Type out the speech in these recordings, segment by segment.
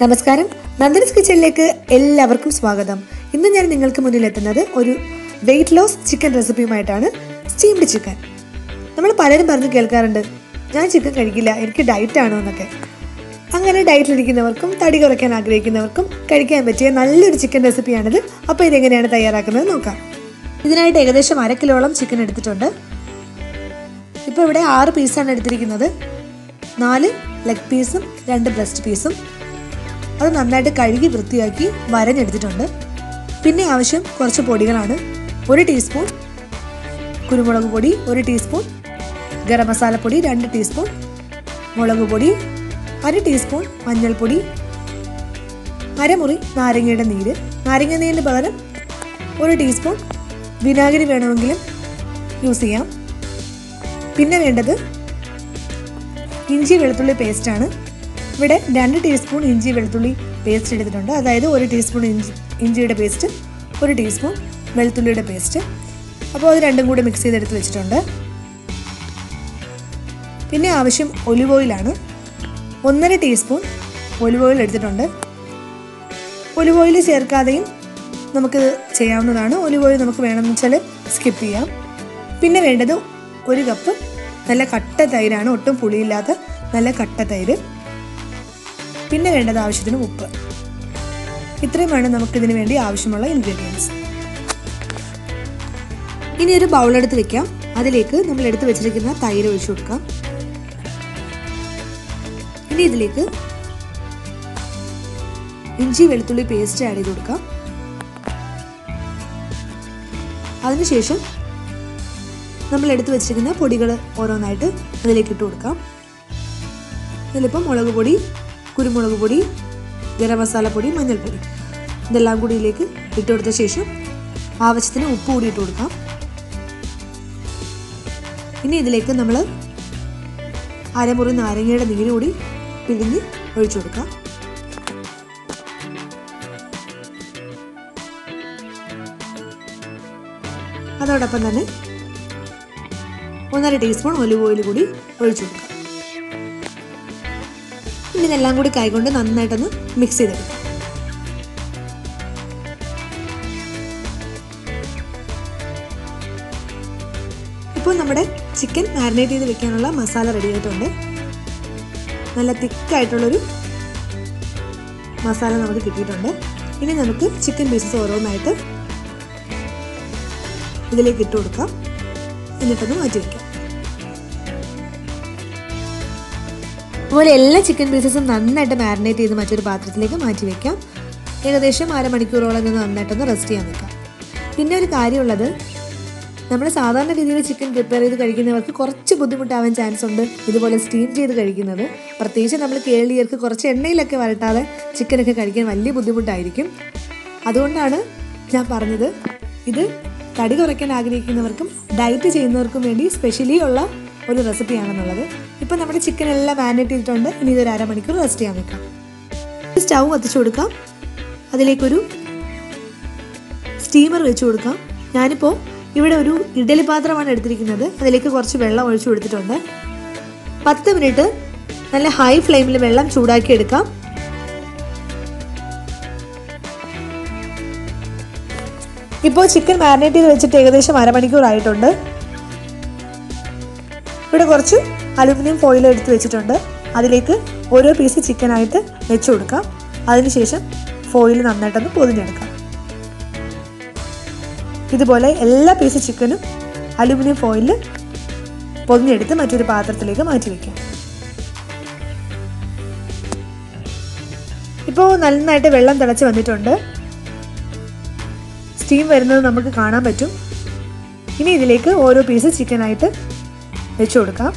നമസ്കാരം നന്ദനസ് കിച്ചണിലേക്ക് എല്ലാവർക്കും സ്വാഗതം ഇന്ന് ഞാൻ നിങ്ങൾക്ക് മുന്നിൽ എത്തുന്നത് ഒരു വെയിറ്റ് ലോസ് ചിക്കൻ റെസിപ്പിയുമായിട്ടാണ് സ്റ്റീംഡ് ചിക്കൻ നമ്മൾ പലരും പറഞ്ഞ് കേൾക്കാറുണ്ട് ഞാൻ ചിക്കൻ കഴിക്കില്ല എനിക്ക് ഡയറ്റ് ആണോ എന്നൊക്കെ അങ്ങനെ ഡയറ്റിലിരിക്കുന്നവർക്കും തടി കുറയ്ക്കാൻ ആഗ്രഹിക്കുന്നവർക്കും കഴിക്കാൻ പറ്റിയ നല്ലൊരു ചിക്കൻ റെസിപ്പിയാണിത് അപ്പോൾ ഇതെങ്ങനെയാണ് തയ്യാറാക്കുന്നത് നോക്കാം ഇതിനായിട്ട് ഏകദേശം അര കിലോളം ചിക്കൻ എടുത്തിട്ടുണ്ട് ഇപ്പോൾ ഇവിടെ ആറ് പീസാണ് എടുത്തിരിക്കുന്നത് നാല് ലെഗ് പീസും രണ്ട് ബ്രസ്റ്റ് പീസും അത് നന്നായിട്ട് കഴുകി വൃത്തിയാക്കി വരഞ്ഞെടുത്തിട്ടുണ്ട് പിന്നെ ആവശ്യം കുറച്ച് പൊടികളാണ് ഒരു ടീസ്പൂൺ കുരുമുളക് പൊടി ഒരു ടീസ്പൂൺ ഗരം മസാലപ്പൊടി രണ്ട് ടീസ്പൂൺ മുളക് പൊടി അര ടീസ്പൂൺ മഞ്ഞൾപ്പൊടി അരമുറി നാരങ്ങയുടെ നീര് നാരങ്ങ നീരിന് പകരം ഒരു ടീസ്പൂൺ വിനാഗിരി വേണമെങ്കിലും യൂസ് ചെയ്യാം പിന്നെ വേണ്ടത് ഇഞ്ചി വെളുത്തുള്ളി പേസ്റ്റാണ് ഇവിടെ രണ്ട് ടീസ്പൂൺ ഇഞ്ചി വെളുത്തുള്ളി പേസ്റ്റ് എടുത്തിട്ടുണ്ട് അതായത് ഒരു ടീസ്പൂൺ ഇഞ്ചി ഇഞ്ചിയുടെ പേസ്റ്റ് ഒരു ടീസ്പൂൺ വെളുത്തുള്ളിയുടെ പേസ്റ്റ് അപ്പോൾ അത് രണ്ടും കൂടി മിക്സ് ചെയ്തെടുത്ത് വെച്ചിട്ടുണ്ട് പിന്നെ ആവശ്യം ഒലിവ് ഓയിലാണ് ഒന്നര ടീസ്പൂൺ ഒലിവ് ഓയിൽ എടുത്തിട്ടുണ്ട് ഒലിവ് ഓയിൽ ചേർക്കാതെയും നമുക്ക് ചെയ്യാവുന്നതാണ് ഒലിവ് ഓയിൽ നമുക്ക് വേണമെന്ന് വെച്ചാൽ സ്കിപ്പ് ചെയ്യാം പിന്നെ വേണ്ടത് ഒരു കപ്പ് നല്ല കട്ട തൈരാണ് ഒട്ടും പുളിയില്ലാത്ത നല്ല കട്ട തൈര് പിന്നെ വേണ്ടത് ആവശ്യത്തിന് ഉപ്പ് ഇത്രയുമാണ് നമുക്കിതിന് വേണ്ടി ആവശ്യമുള്ള ഇൻഗ്രീഡിയൻസ് ഇനി ഒരു ബൗൾ എടുത്ത് വെക്കാം അതിലേക്ക് നമ്മൾ എടുത്ത് വെച്ചിരിക്കുന്ന തൈര് ഒഴിച്ചു കൊടുക്കാം ഇനി ഇതിലേക്ക് ഇഞ്ചി വെളുത്തുള്ളി പേസ്റ്റ് ആഡ് ചെയ്ത് കൊടുക്കാം അതിനുശേഷം നമ്മൾ എടുത്തു വെച്ചിരിക്കുന്ന പൊടികൾ ഓരോന്നായിട്ട് അതിലേക്ക് ഇട്ട് കൊടുക്കാം ഇതിലിപ്പം മുളക് പൊടി കുരുമുളക് പൊടി ഗരം മസാലപ്പൊടി മഞ്ഞൾപ്പൊടി ഇതെല്ലാം കൂടി ഇതിലേക്ക് ഇട്ട് കൊടുത്ത ശേഷം ആവശ്യത്തിന് ഉപ്പ് കൂടി ഇട്ട് കൊടുക്കാം ഇനി ഇതിലേക്ക് നമ്മൾ അരമുറി നാരങ്ങയുടെ നീര് കൂടി പിഴിഞ്ഞ് ഒഴിച്ചു കൊടുക്കാം അതോടൊപ്പം തന്നെ ഒന്നര ടീസ്പൂൺ ഒലിവ് ഓയിൽ കൂടി ഒഴിച്ചു കൊടുക്കാം ഇനി ഇതെല്ലാം കൂടി കൈകൊണ്ട് നന്നായിട്ടൊന്ന് മിക്സ് ചെയ്തെടുക്കാം ഇപ്പോൾ നമ്മുടെ ചിക്കൻ മാരിനേറ്റ് ചെയ്ത് വെക്കാനുള്ള മസാല റെഡി ആയിട്ടുണ്ട് നല്ല തിക്കായിട്ടുള്ളൊരു മസാല നമുക്ക് കിട്ടിയിട്ടുണ്ട് ഇനി നമുക്ക് ചിക്കൻ പീസസ് ഓരോന്നായിട്ട് ഇതിലേക്ക് ഇട്ട് കൊടുക്കാം എന്നിട്ടൊന്ന് മാറ്റി വയ്ക്കാം അതുപോലെ എല്ലാ ചിക്കൻ പീസസും നന്നായിട്ട് മാരിനേറ്റ് ചെയ്ത് മറ്റൊരു പാത്രത്തിലേക്ക് മാറ്റി വയ്ക്കാം ഏകദേശം അരമണിക്കൂറോളം നിന്ന് നന്നായിട്ടൊന്ന് റെസ്റ്റ് ചെയ്യാൻ വെക്കാം പിന്നെ ഒരു കാര്യമുള്ളത് നമ്മൾ സാധാരണ രീതിയിൽ ചിക്കൻ പ്രിപ്പയർ ചെയ്ത് കഴിക്കുന്നവർക്ക് കുറച്ച് ബുദ്ധിമുട്ടാവാൻ ചാൻസ് ഉണ്ട് ഇതുപോലെ സ്റ്റീം ചെയ്ത് കഴിക്കുന്നത് പ്രത്യേകിച്ച് നമ്മൾ കേരളീയർക്ക് കുറച്ച് എണ്ണയിലൊക്കെ വരട്ടാതെ ചിക്കനൊക്കെ കഴിക്കാൻ വലിയ ബുദ്ധിമുട്ടായിരിക്കും അതുകൊണ്ടാണ് ഞാൻ പറഞ്ഞത് ഇത് തടി കുറയ്ക്കാൻ ആഗ്രഹിക്കുന്നവർക്കും ഡയറ്റ് ചെയ്യുന്നവർക്കും വേണ്ടി സ്പെഷ്യലി ഉള്ള ഒരു റെസിപ്പിയാണെന്നുള്ളത് ഇപ്പം നമ്മുടെ ചിക്കൻ എല്ലാം മാരിനേറ്റ് ചെയ്തിട്ടുണ്ട് ഇനി ഇതൊരു അരമണിക്കൂർ റെസ്റ്റ് ചെയ്യാൻ വെക്കാം സ്റ്റൗ കത്തിച്ചു കൊടുക്കാം അതിലേക്കൊരു സ്റ്റീമർ വെച്ച് കൊടുക്കാം ഞാനിപ്പോൾ ഇവിടെ ഒരു ഇഡലി പാത്രമാണ് എടുത്തിരിക്കുന്നത് അതിലേക്ക് കുറച്ച് വെള്ളം ഒഴിച്ചു കൊടുത്തിട്ടുണ്ട് പത്ത് മിനിറ്റ് നല്ല ഹൈ ഫ്ലെയിമിൽ വെള്ളം ചൂടാക്കി എടുക്കാം ഇപ്പോൾ ചിക്കൻ മാരിനേറ്റ് ചെയ്ത് വെച്ചിട്ട് ഏകദേശം അരമണിക്കൂർ ആയിട്ടുണ്ട് ഇവിടെ കുറച്ച് അലുമിനിയം ഫോയിൽ എടുത്ത് വെച്ചിട്ടുണ്ട് അതിലേക്ക് ഓരോ പീസ് ചിക്കനായിട്ട് വെച്ച് കൊടുക്കാം അതിനുശേഷം ഫോയിൽ നന്നായിട്ടൊന്ന് പൊതിഞ്ഞെടുക്കാം ഇതുപോലെ എല്ലാ പീസ് ചിക്കനും അലുമിനിയം ഫോയിലിൽ പൊതിഞ്ഞെടുത്ത് മറ്റൊരു പാത്രത്തിലേക്ക് മാറ്റി വയ്ക്കാം ഇപ്പോൾ നന്നായിട്ട് വെള്ളം തിളച്ച് വന്നിട്ടുണ്ട് സ്റ്റീം വരുന്നത് നമുക്ക് കാണാൻ പറ്റും ഇനി ഇതിലേക്ക് ഓരോ പീസ് ചിക്കനായിട്ട് വെച്ച് കൊടുക്കാം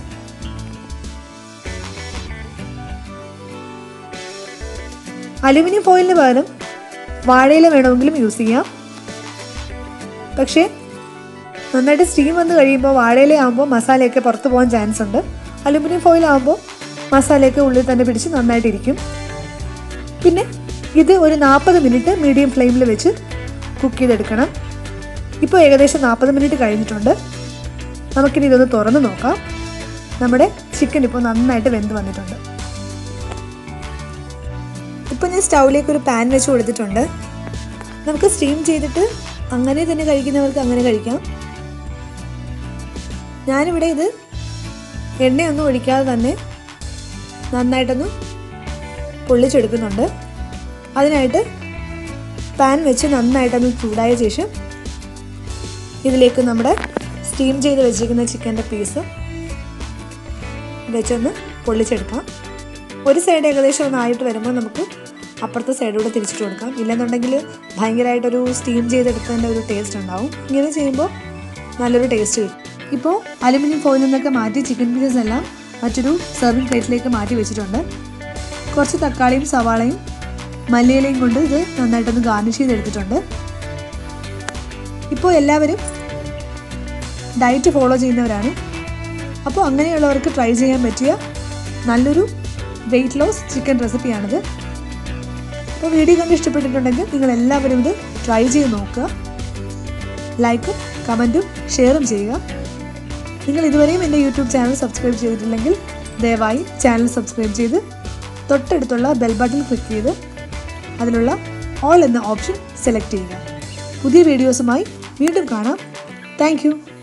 അലുമിനിയം ഫോയിലിന് പകരം വാഴയില വേണമെങ്കിലും യൂസ് ചെയ്യാം പക്ഷേ നന്നായിട്ട് സ്റ്റീം വന്ന് കഴിയുമ്പോൾ വാഴയില ആകുമ്പോൾ മസാലയൊക്കെ പുറത്ത് പോകാൻ ചാൻസ് ഉണ്ട് അലുമിനിയം ഫോയിൽ ആകുമ്പോൾ മസാലയൊക്കെ ഉള്ളിൽ തന്നെ പിടിച്ച് നന്നായിട്ടിരിക്കും പിന്നെ ഇത് ഒരു നാൽപ്പത് മിനിറ്റ് മീഡിയം ഫ്ലെയിമിൽ വെച്ച് കുക്ക് ചെയ്തെടുക്കണം ഇപ്പോൾ ഏകദേശം നാൽപ്പത് മിനിറ്റ് കഴിഞ്ഞിട്ടുണ്ട് നമുക്കിനി ഇതൊന്ന് തുറന്ന് നോക്കാം നമ്മുടെ ചിക്കൻ ഇപ്പോൾ നന്നായിട്ട് വെന്ത് വന്നിട്ടുണ്ട് ഇപ്പം ഞാൻ സ്റ്റൗവിലേക്ക് ഒരു പാൻ വെച്ച് കൊടുത്തിട്ടുണ്ട് നമുക്ക് സ്റ്റീം ചെയ്തിട്ട് അങ്ങനെ തന്നെ കഴിക്കുന്നവർക്ക് അങ്ങനെ കഴിക്കാം ഞാനിവിടെ ഇത് എണ്ണയൊന്നും ഒഴിക്കാതെ തന്നെ നന്നായിട്ടൊന്ന് പൊള്ളിച്ചെടുക്കുന്നുണ്ട് അതിനായിട്ട് പാൻ വെച്ച് നന്നായിട്ടൊന്ന് ചൂടായ ശേഷം ഇതിലേക്ക് നമ്മുടെ സ്റ്റീം ചെയ്ത് വെച്ചിരിക്കുന്ന ചിക്കൻ്റെ പീസ് വെച്ചൊന്ന് പൊള്ളിച്ചെടുക്കാം ഒരു സൈഡ് ഏകദേശം ഒന്ന് ആയിട്ട് വരുമ്പോൾ നമുക്ക് അപ്പുറത്തെ സൈഡിലൂടെ തിരിച്ചിട്ട് കൊടുക്കാം ഇല്ലെന്നുണ്ടെങ്കിൽ ഭയങ്കരമായിട്ടൊരു സ്റ്റീം ചെയ്തെടുത്തതിൻ്റെ ഒരു ടേസ്റ്റ് ഉണ്ടാവും ഇങ്ങനെ ചെയ്യുമ്പോൾ നല്ലൊരു ടേസ്റ്റ് കിട്ടും ഇപ്പോൾ അലുമിനിയം ഫോയിൽ നിന്നൊക്കെ മാറ്റി ചിക്കൻ പീസസ് എല്ലാം മറ്റൊരു സെർവിങ് പ്ലേറ്റിലേക്ക് മാറ്റി വെച്ചിട്ടുണ്ട് കുറച്ച് തക്കാളിയും സവാളയും മല്ലിയിലയും കൊണ്ട് ഇത് നന്നായിട്ടൊന്ന് ഗാർണിഷ് ചെയ്തെടുത്തിട്ടുണ്ട് ഇപ്പോൾ എല്ലാവരും ഡയറ്റ് ഫോളോ ചെയ്യുന്നവരാണ് അപ്പോൾ അങ്ങനെയുള്ളവർക്ക് ട്രൈ ചെയ്യാൻ പറ്റിയ നല്ലൊരു വെയിറ്റ് ലോസ് ചിക്കൻ റെസിപ്പിയാണിത് അപ്പോൾ വീഡിയോ കണ്ട് ഇഷ്ടപ്പെട്ടിട്ടുണ്ടെങ്കിൽ നിങ്ങൾ എല്ലാവരും ഇത് ട്രൈ ചെയ്ത് നോക്കുക ലൈക്കും കമൻറ്റും ഷെയറും ചെയ്യുക നിങ്ങൾ ഇതുവരെയും എൻ്റെ യൂട്യൂബ് ചാനൽ സബ്സ്ക്രൈബ് ചെയ്തിട്ടില്ലെങ്കിൽ ദയവായി ചാനൽ സബ്സ്ക്രൈബ് ചെയ്ത് തൊട്ടടുത്തുള്ള ബെൽ ബട്ടൺ ക്ലിക്ക് ചെയ്ത് അതിലുള്ള ഓൾ എന്ന ഓപ്ഷൻ സെലക്ട് ചെയ്യുക പുതിയ വീഡിയോസുമായി വീണ്ടും കാണാം താങ്ക്